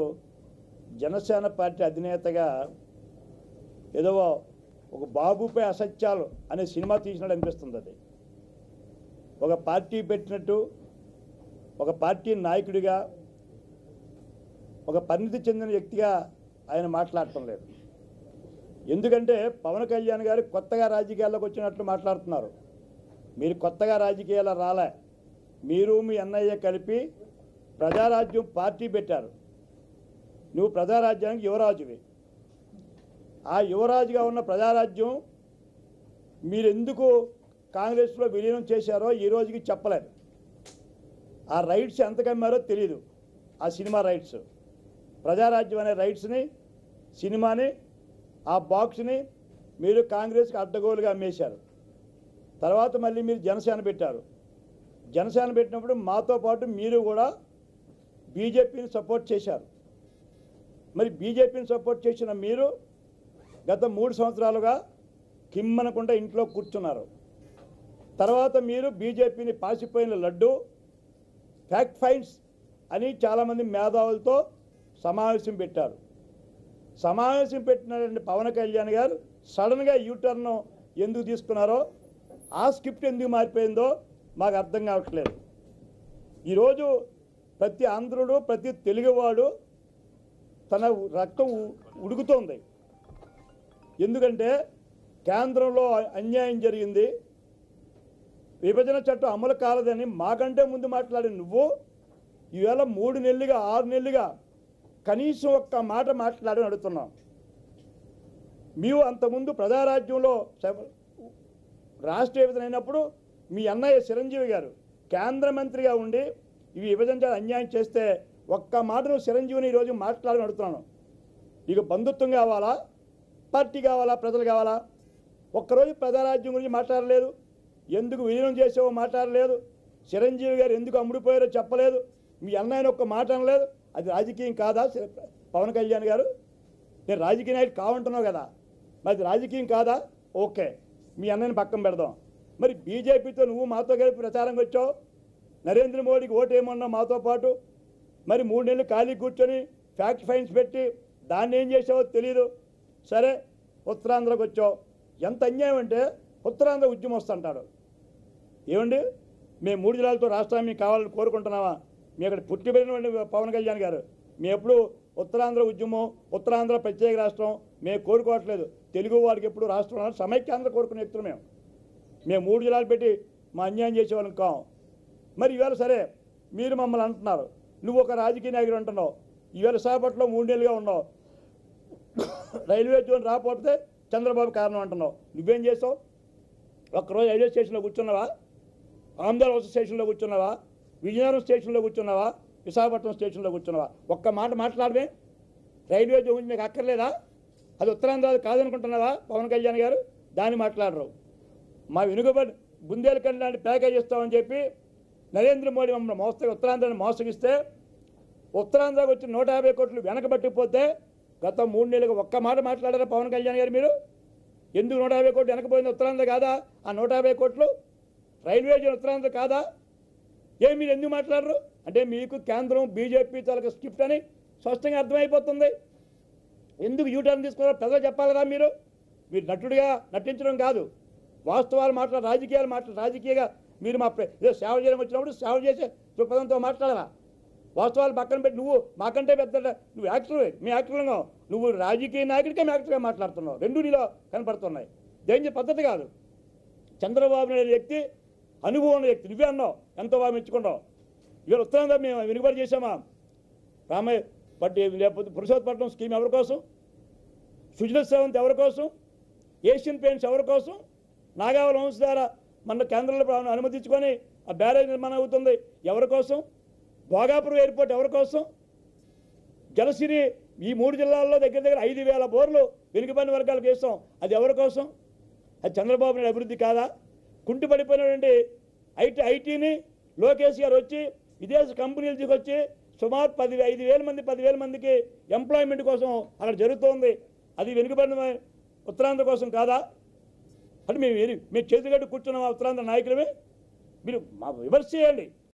Janasena party అధినేతగా ఏదో ఒక బాబుపై అసత్యాలు అనే సినిమా తీసినట్టు అనిపిస్తుంది అది ఒక పార్టీ పెట్టినట్టు ఒక పార్టీ నాయకుడిగా ఒక పరిణితి చెందిన వ్యక్తిగా ఆయన మాట్లాడటం లేదు ఎందుకంటే పవన్ కళ్యాణ్ గారు కొత్తగా రాజకీయాల్లోకి వచ్చినట్లు మాట్లాడుతున్నారు మీరు కొత్తగా రాజకీయాల్లో రాలే మీరు మీ అన్నయ్య కలిపి ప్రజారాజ్యం పార్టీ పెట్టారు నువ్వు ప్రజారాజ్యానికి యువరాజువి ఆ యువరాజుగా ఉన్న ప్రజారాజ్యం మీరు ఎందుకు కాంగ్రెస్లో విలీనం చేశారో ఈ రోజుకి చెప్పలేదు ఆ రైట్స్ ఎంత కమ్మారో తెలియదు ఆ సినిమా రైట్స్ ప్రజారాజ్యం అనే రైట్స్ని సినిమాని ఆ బాక్స్ని మీరు కాంగ్రెస్కి అడ్డగోలుగా అమ్మేశారు తర్వాత మళ్ళీ మీరు జనసేన పెట్టారు జనసేన పెట్టినప్పుడు మాతో పాటు మీరు కూడా బీజేపీని సపోర్ట్ చేశారు మరి బీజేపీని సపోర్ట్ చేసిన మీరు గత మూడు సంవత్సరాలుగా కిమ్మనకుండా ఇంట్లో కూర్చున్నారు తర్వాత మీరు బీజేపీని పాసిపోయిన లడ్డు ఫ్యాక్ట్ ఫైండ్స్ అని చాలామంది మేధావులతో సమావేశం పెట్టారు సమావేశం పెట్టినటువంటి పవన్ కళ్యాణ్ గారు సడన్గా యూటర్న్ ఎందుకు తీసుకున్నారో ఆ స్క్రిప్ట్ ఎందుకు మారిపోయిందో మాకు అర్థం కావట్లేదు ఈరోజు ప్రతి ఆంధ్రుడు ప్రతి తెలుగువాడు తన రక్తం ఉ- ఉడుకుతోంది ఎందుకంటే కేంద్రంలో అన్యాయం జరిగింది విభజన చట్టం అమలు కాలేదని మాకంటే ముందు మాట్లాడి నువ్వు ఈవేళ మూడు నెలలుగా ఆరు నెలలుగా కనీసం ఒక్క మాట మాట్లాడని అడుగుతున్నాం మేము అంతకుముందు ప్రజారాజ్యంలో స- రాష్ట్ర విభజన అయినప్పుడు మీ అన్నయ్య చిరంజీవి గారు కేంద్ర మంత్రిగా ఉండి ఇవి విభజించాలి అన్యాయం చేస్తే ఒక్క మాట నువ్వు చిరంజీవిని ఈరోజు మాట్లాడని అడుగుతున్నాను నీకు బంధుత్వం కావాలా పార్టీ కావాలా ప్రజలు కావాలా ఒక్కరోజు ప్రజారాజ్యం గురించి మాట్లాడలేదు ఎందుకు విలీనం చేసావో మాట్లాడలేదు చిరంజీవి గారు ఎందుకు అమ్ముడిపోయారో చెప్పలేదు మీ అన్నయ్యని ఒక్క మాట అనలేదు అది రాజకీయం కాదా చి- పవన్ కళ్యాణ్ గారు నేను రాజకీయ నాయకుడు కావంటున్నావు కదా మరి అది రాజకీయం కాదా ఓకే మీ అన్నని పక్కన పెడదాం మరి బీజేపీతో నువ్వు మాతో కలిపి ప్రచారంకి వచ్చావు నరేంద్ర మోడీకి ఓటు ఏమన్నావు మాతో పాటు మరి మూడు నెలలు ఖాళీ కూర్చొని ఫ్యాక్ట్ ఫైన్స్ పెట్టి దాన్ని ఏం చేసావో తెలియదు సరే ఉత్తరాంధ్రకు వచ్చావు ఎంత అన్యాయం అంటే ఉత్తరాంధ్ర ఉద్యమం వస్తుంటాడు ఏమండి మేము మూడు జిల్లాలతో రాష్ట్రాన్ని మీకు కావాలని కోరుకుంటున్నావా మీ అక్కడ పుట్టి పెరిగినటువంటి పవన్ కళ్యాణ్ గారు మేము ఎప్పుడు ఉత్తరాంధ్ర ఉద్యమం ఉత్తరాంధ్ర ప్రత్యేక రాష్ట్రం మేము కోరుకోవట్లేదు తెలుగు వారికి ఎప్పుడు రాష్ట్రం ఉండాలి, సమైక్యాంధ్ర కోరుకునే వ్యక్తులు మేము మేము మూడు జిల్లాలు పెట్టి మా అన్యాయం చేసేవాళ్ళం కాం మరి ఈవేళ సరే మీరు మమ్మల్ని అంటున్నారు నువ్వు ఒక రాజకీయ నాయకుడు అంటున్నావు ఈవేళ విశాఖపట్నంలో మూడు నెలలుగా ఉన్నావు రైల్వే జోన్ రాకపోతే చంద్రబాబు కారణం అంటున్నావు నువ్వేం చేసావు ఒక్కరోజు రైల్వే స్టేషన్లో కూర్చున్నావా ఆంధ్రవలస స్టేషన్లో కూర్చున్నావా విజయనగరం స్టేషన్లో కూర్చున్నావా విశాఖపట్నం స్టేషన్లో కూర్చున్నావా ఒక్క మాట మాట్లాడమే రైల్వే జోన్ గురించి మీకు అక్కర్లేదా అది ఉత్తరాంధ్ర కాదనుకుంటున్నావా పవన్ కళ్యాణ్ గారు దాన్ని మాట్లాడరు మా వెనుకబడి బుందేలకండి లాంటి ప్యాకేజ్ ఇస్తామని చెప్పి నరేంద్ర మోడీ మమ్మల్ని మోస్తగా ఉత్తరాంధ్రని మోసగిస్తే ఉత్తరాంధ్రకు వచ్చి నూట యాభై కోట్లు వెనకబట్టిపోతే గత మూడు నెలలకు ఒక్క మాట మాట్లాడారా పవన్ కళ్యాణ్ గారు మీరు ఎందుకు నూట యాభై కోట్లు వెనకపోయింది ఉత్తరాంధ్ర కాదా ఆ నూట యాభై కోట్లు రైల్వే జోన్ ఉత్తరాంధ్ర కాదా ఏ మీరు ఎందుకు మాట్లాడరు అంటే మీకు కేంద్రం బీజేపీ తాలూకా స్క్రిప్ట్ అని స్పష్టంగా అర్థమైపోతుంది ఎందుకు యూటర్న్ తీసుకున్నారో ప్రజలు చెప్పాలరా మీరు మీరు నటుడిగా నటించడం కాదు వాస్తవాలు మాట్లాడ రాజకీయాలు మాట్లాడ రాజకీయంగా మీరు మా ప్ర- ఏదో సేవ చేయడం వచ్చినప్పుడు సేవ చేసే దృక్పథంతో మాట్లాడరా వాస్తవాలు పక్కన పెట్టి నువ్వు మాకంటే పెద్ద నువ్వు యాక్టర్ మీ యాక్టర్గా నువ్వు రాజకీయ నాయకుడికే మీ యాక్టర్గా మాట్లాడుతున్నావు రెండు నీలో కనపడుతున్నాయి దేని పద్ధతి కాదు చంద్రబాబు నాయుడు వ్యక్తి అనుభవం ఉన్న వ్యక్తి నువ్వే అన్నావు ఎంతో బాగా మెచ్చుకున్నావు ఇవాళ ఉత్తరాంధ్ర మేము వెనుకబడి చేసామా రామయ్య బట్టి లేకపోతే పురుషోత్పట్నం స్కీమ్ ఎవరి కోసం సుజల సేవంత్ ఎవరి కోసం ఏషియన్ పెయింట్స్ ఎవరి కోసం నాగావళ వంశ ద్వారా మన కేంద్రంలో ప్రా- అనుమతించుకొని ఆ బ్యారేజ్ నిర్మాణం అవుతుంది ఎవరి కోసం భోగాపురం ఎయిర్పోర్ట్ ఎవరి కోసం జలసిరి ఈ మూడు జిల్లాల్లో దగ్గర దగ్గర ఐదు వేల బోర్లు వెనుకబడిన వర్గాలకు వేస్తాం అది ఎవరి కోసం అది చంద్రబాబు నాయుడు అభివృద్ధి కాదా కుంటుపడిపోయినటువంటి ఐటీ ఐటీని లోకేష్ గారు వచ్చి విదేశ కంపెనీలు తీసుకొచ్చి సుమారు పది ఐదు వేల మంది పదివేల మందికి ఎంప్లాయ్మెంట్ కోసం అక్కడ జరుగుతోంది అది వెనుకబడిన ఉత్తరాంధ్ర కోసం కాదా అంటే మేము ఏది- మేము చేతిగట్టు కూర్చున్నాం ఆ ఉత్తరాంధ్ర నాయకులమే మీరు మా విమర్శ చేయండి